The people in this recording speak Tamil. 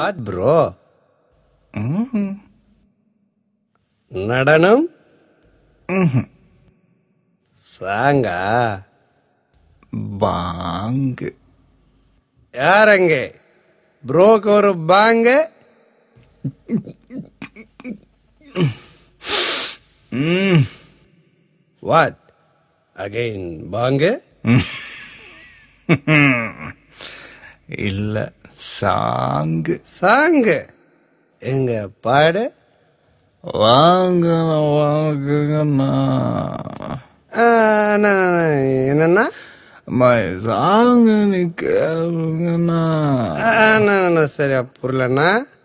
வாட் ப்ரோ நடனம் சாங்கா பாங்கு யாரங்க ப்ரோக்கு ஒரு பாங்க வாட் அகைன் பாங்க இல்ல சாங்கு சாங்கு எங்க பாடு வாங்க வாங்குங்கண்ணா ஆ, நா- நா- என்னன்னா அம்மா சாங்கு நீ கேளுங்கண்ணா ஆ, நா- நா- சரியா புரியலண்ணா